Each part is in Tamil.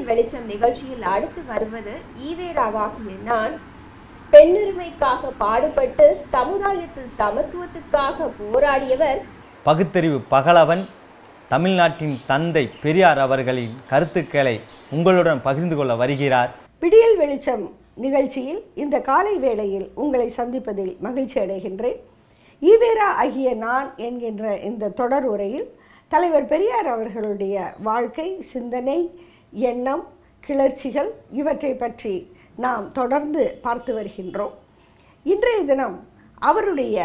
வெளிச்சம் நிகழ்ச்சியில் அடுத்து வருவது ஈவேராவாகிய நான் பெண்ணுரிமைக்காக பாடுபட்டு சமுதாயத்தில் சமத்துவத்துக்காக போராடியவர் பகுத்தறிவு பகலவன் தமிழ்நாட்டின் தந்தை பெரியார் அவர்களின் கருத்துக்களை உங்களுடன் பகிர்ந்து கொள்ள வருகிறார் விடியல் வெளிச்சம் நிகழ்ச்சியில் இந்த காலை வேளையில் உங்களை சந்திப்பதில் மகிழ்ச்சி அடைகின்றேன் ஈவேரா ஆகிய நான் என்கின்ற இந்த தொடர் உரையில் தலைவர் பெரியார் அவர்களுடைய வாழ்க்கை சிந்தனை எண்ணம் கிளர்ச்சிகள் இவற்றை பற்றி நாம் தொடர்ந்து பார்த்து வருகின்றோம் இன்றைய தினம் அவருடைய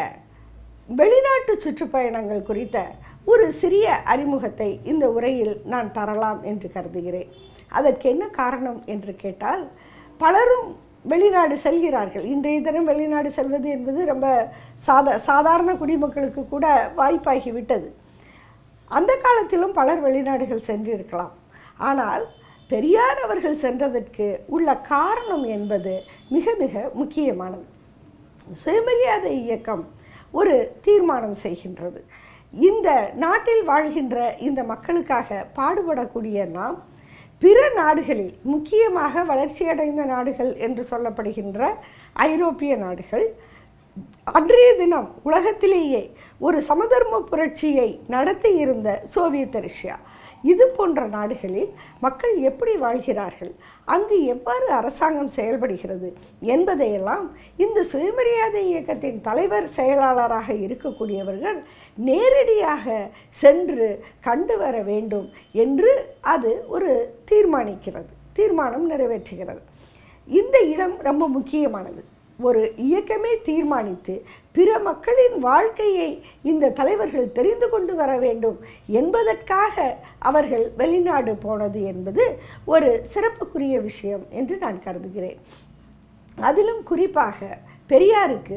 வெளிநாட்டு சுற்றுப்பயணங்கள் குறித்த ஒரு சிறிய அறிமுகத்தை இந்த உரையில் நான் தரலாம் என்று கருதுகிறேன் அதற்கு என்ன காரணம் என்று கேட்டால் பலரும் வெளிநாடு செல்கிறார்கள் இன்றைய தினம் வெளிநாடு செல்வது என்பது ரொம்ப சாதா சாதாரண குடிமக்களுக்கு கூட வாய்ப்பாகி விட்டது அந்த காலத்திலும் பலர் வெளிநாடுகள் சென்றிருக்கலாம் ஆனால் பெரியார் அவர்கள் சென்றதற்கு உள்ள காரணம் என்பது மிக மிக முக்கியமானது சுயமரியாதை இயக்கம் ஒரு தீர்மானம் செய்கின்றது இந்த நாட்டில் வாழ்கின்ற இந்த மக்களுக்காக பாடுபடக்கூடிய நாம் பிற நாடுகளில் முக்கியமாக வளர்ச்சியடைந்த நாடுகள் என்று சொல்லப்படுகின்ற ஐரோப்பிய நாடுகள் அன்றைய தினம் உலகத்திலேயே ஒரு சமதர்ம புரட்சியை நடத்தி இருந்த சோவியத் ரஷ்யா இது போன்ற நாடுகளில் மக்கள் எப்படி வாழ்கிறார்கள் அங்கு எவ்வாறு அரசாங்கம் செயல்படுகிறது என்பதையெல்லாம் இந்த சுயமரியாதை இயக்கத்தின் தலைவர் செயலாளராக இருக்கக்கூடியவர்கள் நேரடியாக சென்று கண்டு வர வேண்டும் என்று அது ஒரு தீர்மானிக்கிறது தீர்மானம் நிறைவேற்றுகிறது இந்த இடம் ரொம்ப முக்கியமானது ஒரு இயக்கமே தீர்மானித்து பிற மக்களின் வாழ்க்கையை இந்த தலைவர்கள் தெரிந்து கொண்டு வர வேண்டும் என்பதற்காக அவர்கள் வெளிநாடு போனது என்பது ஒரு சிறப்புக்குரிய விஷயம் என்று நான் கருதுகிறேன் அதிலும் குறிப்பாக பெரியாருக்கு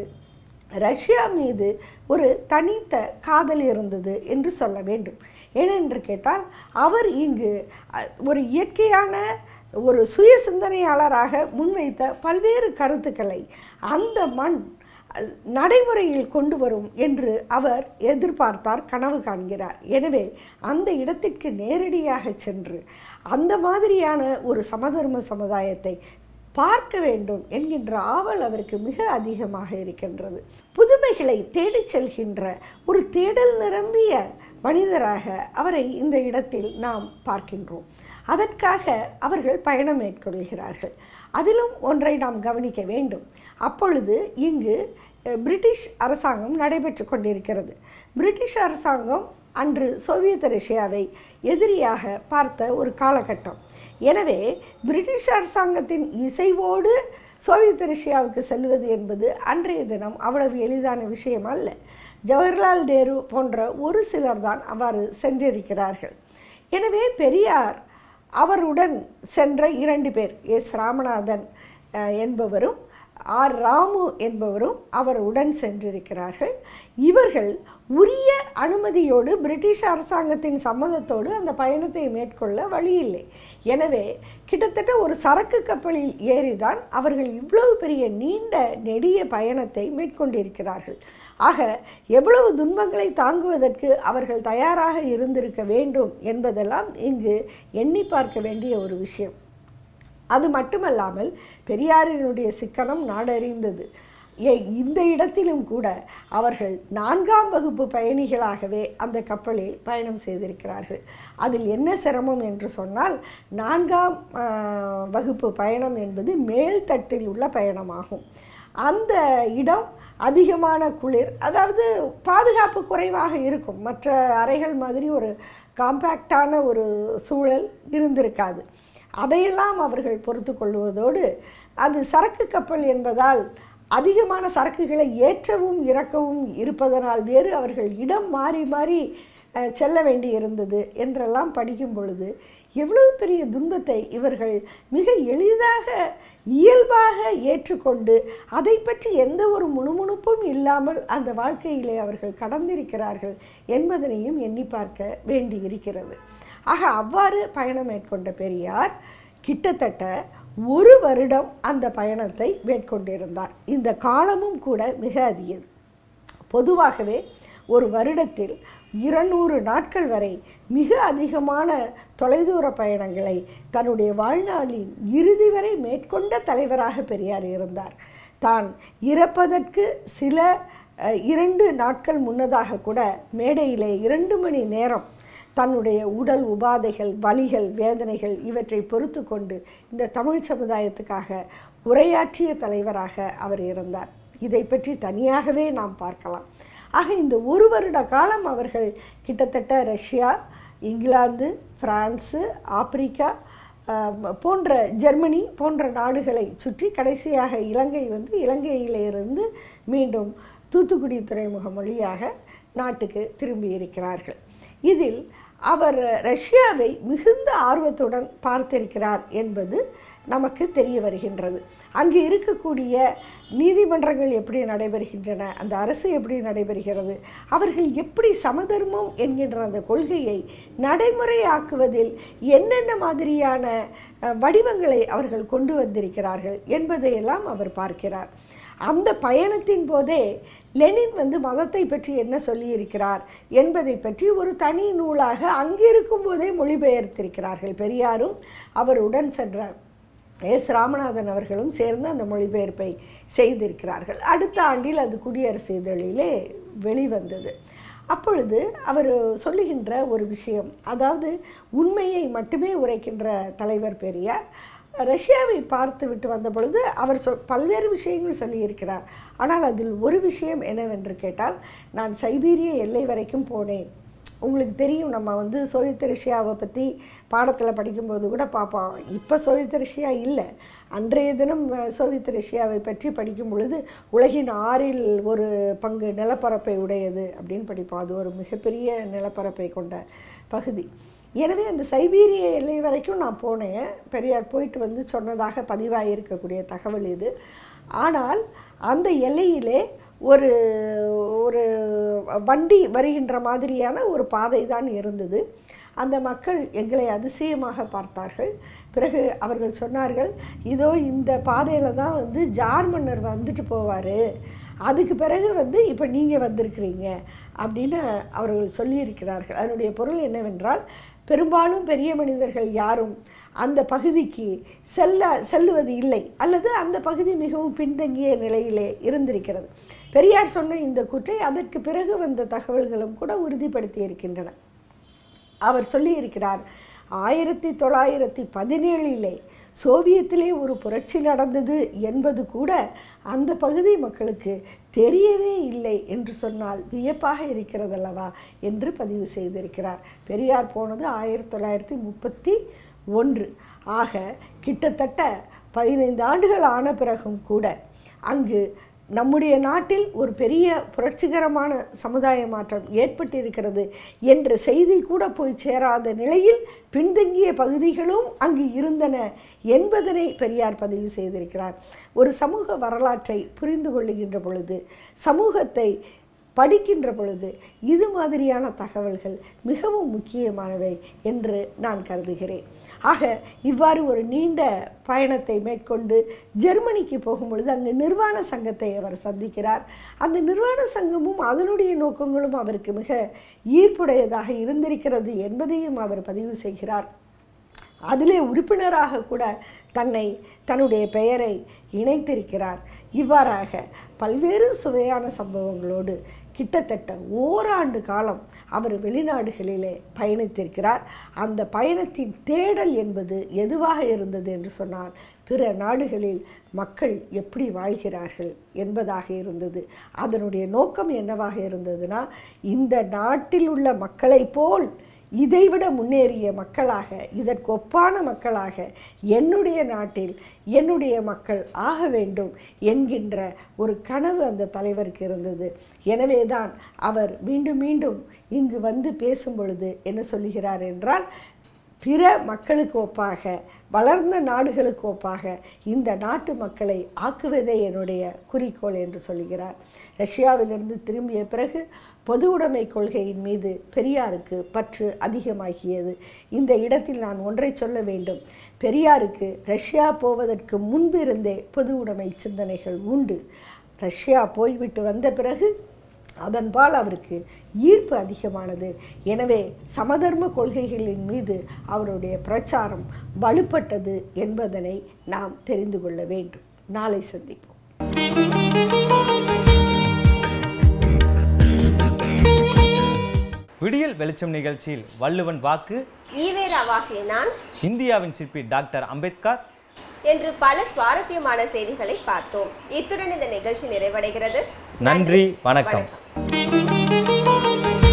ரஷ்யா மீது ஒரு தனித்த காதல் இருந்தது என்று சொல்ல வேண்டும் ஏனென்று கேட்டால் அவர் இங்கு அ, ஒரு இயற்கையான ஒரு சுய சிந்தனையாளராக முன்வைத்த பல்வேறு கருத்துக்களை அந்த மண் அஹ், நடைமுறையில் கொண்டு வரும் என்று அவர் எதிர்பார்த்தார் கனவு காண்கிறார் எனவே அந்த இடத்திற்கு நேரடியாக சென்று அந்த மாதிரியான ஒரு சமதர்ம சமுதாயத்தை பார்க்க வேண்டும் என்கின்ற ஆவல் அவருக்கு மிக அதிகமாக இருக்கின்றது புதுமைகளை தேடிச் செல்கின்ற ஒரு தேடல் நிரம்பிய மனிதராக அவரை இந்த இடத்தில் நாம் பார்க்கின்றோம் அதற்காக அவர்கள் பயணம் மேற்கொள்கிறார்கள் அதிலும் ஒன்றை நாம் கவனிக்க வேண்டும் அப்பொழுது இங்கு அஹ், பிரிட்டிஷ் அரசாங்கம் நடைபெற்று கொண்டிருக்கிறது பிரிட்டிஷ் அரசாங்கம் அன்று சோவியத் ரஷ்யாவை எதிரியாக பார்த்த ஒரு காலகட்டம் எனவே பிரிட்டிஷ் அரசாங்கத்தின் இசைவோடு சோவியத் ரஷ்யாவுக்கு செல்வது என்பது அன்றைய தினம் அவ்வளவு எளிதான விஷயம் அல்ல ஜவஹர்லால் நேரு போன்ற ஒரு சிலர் தான் அவ்வாறு சென்றிருக்கிறார்கள் எனவே பெரியார் அவருடன் சென்ற இரண்டு பேர் எஸ் ராமநாதன் அஹ், என்பவரும் ஆர் ராமு என்பவரும் அவருடன் சென்றிருக்கிறார்கள் இவர்கள் உரிய அனுமதியோடு பிரிட்டிஷ் அரசாங்கத்தின் சம்மதத்தோடு அந்த பயணத்தை மேற்கொள்ள வழியில்லை எனவே கிட்டத்தட்ட ஒரு சரக்கு கப்பலில் ஏறிதான் அவர்கள் இவ்வளவு பெரிய நீண்ட நெடிய பயணத்தை மேற்கொண்டிருக்கிறார்கள் ஆக எவ்வளவு துன்பங்களை தாங்குவதற்கு அவர்கள் தயாராக இருந்திருக்க வேண்டும் என்பதெல்லாம் இங்கு எண்ணி பார்க்க வேண்டிய ஒரு விஷயம் அது மட்டுமல்லாமல் பெரியாரினுடைய சிக்கனம் நாடறிந்தது ஏ- இந்த இடத்திலும் கூட அவர்கள் நான்காம் வகுப்பு பயணிகளாகவே அந்த கப்பலில் பயணம் செய்திருக்கிறார்கள் அதில் என்ன சிரமம் என்று சொன்னால் நான்காம் ஆ, வகுப்பு பயணம் என்பது மேல்தட்டில் உள்ள பயணமாகும் அந்த இடம் அதிகமான குளிர் அதாவது பாதுகாப்பு குறைவாக இருக்கும் மற்ற அறைகள் மாதிரி ஒரு காம்பேக்டான ஒரு சூழல் இருந்திருக்காது அதையெல்லாம் அவர்கள் பொறுத்து கொள்வதோடு அது சரக்கு கப்பல் என்பதால் அதிகமான சரக்குகளை ஏற்றவும் இறக்கவும் இருப்பதனால் வேறு அவர்கள் இடம் மாறி மாறி அஹ், செல்ல வேண்டி இருந்தது என்றெல்லாம் படிக்கும் பொழுது எவ்வளவு பெரிய துன்பத்தை இவர்கள் மிக எளிதாக இயல்பாக ஏற்றுக்கொண்டு அதை பற்றி எந்த ஒரு முணுமுணுப்பும் இல்லாமல் அந்த வாழ்க்கையிலே அவர்கள் கடந்திருக்கிறார்கள் என்பதனையும் எண்ணி பார்க்க வேண்டி இருக்கிறது ஆக அவ்வாறு பயணம் மேற்கொண்ட பெரியார் கிட்டத்தட்ட ஒரு வருடம் அந்த பயணத்தை மேற்கொண்டிருந்தார் இந்த காலமும் கூட மிக அதிகது பொதுவாகவே ஒரு வருடத்தில் இருநூறு நாட்கள் வரை மிக அதிகமான தொலைதூர பயணங்களை தன்னுடைய வாழ்நாளின் இறுதி வரை மேற்கொண்ட தலைவராக பெரியார் இருந்தார் தான் இறப்பதற்கு சில அஹ், இரண்டு நாட்கள் முன்னதாக கூட மேடையிலே இரண்டு மணி நேரம் தன்னுடைய உடல் உபாதைகள் வலிகள் வேதனைகள் இவற்றை பொறுத்து கொண்டு இந்த தமிழ் சமுதாயத்துக்காக உரையாற்றிய தலைவராக அவர் இருந்தார் இதை பற்றி தனியாகவே நாம் பார்க்கலாம் ஆக இந்த ஒரு வருட காலம் அவர்கள் கிட்டத்தட்ட ரஷ்யா இங்கிலாந்து பிரான்சு ஆப்பிரிக்கா ஆம், போன்ற ஜெர்மனி போன்ற நாடுகளை சுற்றி கடைசியாக இலங்கை வந்து இலங்கையிலிருந்து மீண்டும் தூத்துக்குடி துறைமுகம் வழியாக நாட்டுக்கு திரும்பி இருக்கிறார்கள் இதில் அவர் ரஷ்யாவை மிகுந்த ஆர்வத்துடன் பார்த்திருக்கிறார் என்பது நமக்கு தெரிய வருகின்றது அங்கு இருக்கக்கூடிய நீதிமன்றங்கள் எப்படி நடைபெறுகின்றன அந்த அரசு எப்படி நடைபெறுகிறது அவர்கள் எப்படி சமதர்மம் என்கின்ற அந்த கொள்கையை நடைமுறையாக்குவதில் என்னென்ன மாதிரியான அஹ், வடிவங்களை அவர்கள் கொண்டு வந்திருக்கிறார்கள் என்பதையெல்லாம் அவர் பார்க்கிறார் அந்த பயணத்தின் போதே லெனின் வந்து மதத்தை பற்றி என்ன சொல்லியிருக்கிறார் என்பதை பற்றி ஒரு தனி நூலாக அங்கிருக்கும் போதே மொழிபெயர்த்திருக்கிறார்கள் பெரியாரும் அவருடன் சென்ற எஸ் ராமநாதன் அவர்களும் சேர்ந்து அந்த மொழிபெயர்ப்பை செய்திருக்கிறார்கள் அடுத்த ஆண்டில் அது குடியரசு இதழிலே வெளிவந்தது அப்பொழுது அவர் சொல்லுகின்ற ஒரு விஷயம் அதாவது உண்மையை மட்டுமே உரைக்கின்ற தலைவர் பெரியார் ரஷ்யாவை பார்த்து விட்டு வந்த பொழுது அவர் சொல் பல்வேறு விஷயங்கள் சொல்லியிருக்கிறார் ஆனால் அதில் ஒரு விஷயம் என்னவென்று கேட்டால் நான் சைபீரிய எல்லை வரைக்கும் போனேன் உங்களுக்கு தெரியும் நம்ம வந்து சோவியத் ரஷ்யாவை பற்றி பாடத்தில் படிக்கும்போது கூட பார்ப்போம் இப்போ சோவியத் ரஷ்யா இல்லை அன்றைய தினம் அஹ், சோவியத் ரஷ்யாவை பற்றி படிக்கும் பொழுது உலகின் ஆறில் ஒரு பங்கு நிலப்பரப்பை உடையது அப்படின்னு படிப்போம் அது ஒரு மிகப்பெரிய நிலப்பரப்பை கொண்ட பகுதி எனவே அந்த சைபீரிய எல்லை வரைக்கும் நான் போனேன் பெரியார் போயிட்டு வந்து சொன்னதாக பதிவாகி இருக்கக்கூடிய தகவல் இது ஆனால் அந்த எல்லையிலே ஒரு ஒரு வண்டி வருகின்ற மாதிரியான ஒரு பாதை தான் இருந்தது அந்த மக்கள் எங்களை அதிசயமாக பார்த்தார்கள் பிறகு அவர்கள் சொன்னார்கள் இதோ இந்த பாதையில் தான் வந்து ஜார் மன்னர் வந்துட்டு போவார் அதுக்கு பிறகு வந்து இப்போ நீங்கள் வந்திருக்கிறீங்க அப்படின்னு அவர்கள் சொல்லியிருக்கிறார்கள் அதனுடைய பொருள் என்னவென்றால் பெரும்பாலும் பெரிய மனிதர்கள் யாரும் அந்த பகுதிக்கு செல்ல செல்லுவது இல்லை அல்லது அந்த பகுதி மிகவும் பின்தங்கிய நிலையிலே இருந்திருக்கிறது பெரியார் சொன்ன இந்த கூற்றை அதற்கு பிறகு வந்த தகவல்களும் கூட உறுதிப்படுத்தி இருக்கின்றன அவர் சொல்லியிருக்கிறார் ஆயிரத்தி தொள்ளாயிரத்தி பதினேழிலே சோவியத்திலே ஒரு புரட்சி நடந்தது என்பது கூட அந்த பகுதி மக்களுக்கு தெரியவே இல்லை என்று சொன்னால் வியப்பாக இருக்கிறதல்லவா என்று பதிவு செய்திருக்கிறார் பெரியார் போனது ஆயிரத்தி தொள்ளாயிரத்தி முப்பத்தி ஒன்று ஆக கிட்டத்தட்ட பதினைந்து ஆண்டுகள் ஆன பிறகும் கூட அங்கு நம்முடைய நாட்டில் ஒரு பெரிய புரட்சிகரமான சமுதாய மாற்றம் ஏற்பட்டிருக்கிறது என்ற செய்தி கூட போய் சேராத நிலையில் பின்தங்கிய பகுதிகளும் அங்கு இருந்தன என்பதனை பெரியார் பதிவு செய்திருக்கிறார் ஒரு சமூக வரலாற்றை புரிந்து கொள்ளுகின்ற பொழுது சமூகத்தை படிக்கின்ற பொழுது இது மாதிரியான தகவல்கள் மிகவும் முக்கியமானவை என்று நான் கருதுகிறேன் ஆக இவ்வாறு ஒரு நீண்ட பயணத்தை மேற்கொண்டு ஜெர்மனிக்கு போகும் பொழுது அங்கு நிர்வாண சங்கத்தை அவர் சந்திக்கிறார் அந்த நிர்வாண சங்கமும் அதனுடைய நோக்கங்களும் அவருக்கு மிக ஈர்ப்புடையதாக இருந்திருக்கிறது என்பதையும் அவர் பதிவு செய்கிறார் அதிலே உறுப்பினராக கூட தன்னை தன்னுடைய பெயரை இணைத்திருக்கிறார் இவ்வாறாக பல்வேறு சுவையான சம்பவங்களோடு கிட்டத்தட்ட ஓராண்டு காலம் அவர் வெளிநாடுகளிலே பயணித்திருக்கிறார் அந்த பயணத்தின் தேடல் என்பது எதுவாக இருந்தது என்று சொன்னால் பிற நாடுகளில் மக்கள் எப்படி வாழ்கிறார்கள் என்பதாக இருந்தது அதனுடைய நோக்கம் என்னவாக இருந்ததுன்னா இந்த நாட்டில் உள்ள மக்களைப் போல் இதைவிட முன்னேறிய மக்களாக இதற்கு ஒப்பான மக்களாக என்னுடைய நாட்டில் என்னுடைய மக்கள் ஆக வேண்டும் என்கின்ற ஒரு கனவு அந்த தலைவருக்கு இருந்தது எனவேதான் அவர் மீண்டும் மீண்டும் இங்கு வந்து பேசும் பொழுது என்ன சொல்லுகிறார் என்றால் பிற மக்களுக்கு ஒப்பாக வளர்ந்த நாடுகளுக்கு ஒப்பாக இந்த நாட்டு மக்களை ஆக்குவதே என்னுடைய குறிக்கோள் என்று சொல்கிறார் ரஷ்யாவிலிருந்து திரும்பிய பிறகு பொது உடைமை கொள்கையின் மீது பெரியாருக்கு பற்று அதிகமாகியது இந்த இடத்தில் நான் ஒன்றை சொல்ல வேண்டும் பெரியாருக்கு ரஷ்யா போவதற்கு முன்பிருந்தே பொது உடைமை சிந்தனைகள் உண்டு ரஷ்யா போய்விட்டு வந்த பிறகு அதன்பால் அவருக்கு ஈர்ப்பு அதிகமானது எனவே சமதர்ம கொள்கைகளின் மீது அவருடைய பிரச்சாரம் வலுப்பட்டது என்பதனை நாம் தெரிந்து கொள்ள வேண்டும் நாளை சந்திப்போம் விடியல் வெளிச்சம் நிகழ்ச்சியில் வள்ளுவன் வாக்கு ஈவேராவாகிய நான் இந்தியாவின் சிற்பி டாக்டர் அம்பேத்கர் என்று பல சுவாரஸ்யமான செய்திகளை பார்த்தோம் இத்துடன் இந்த நிகழ்ச்சி நிறைவடைகிறது நன்றி வணக்கம் வணக்கம்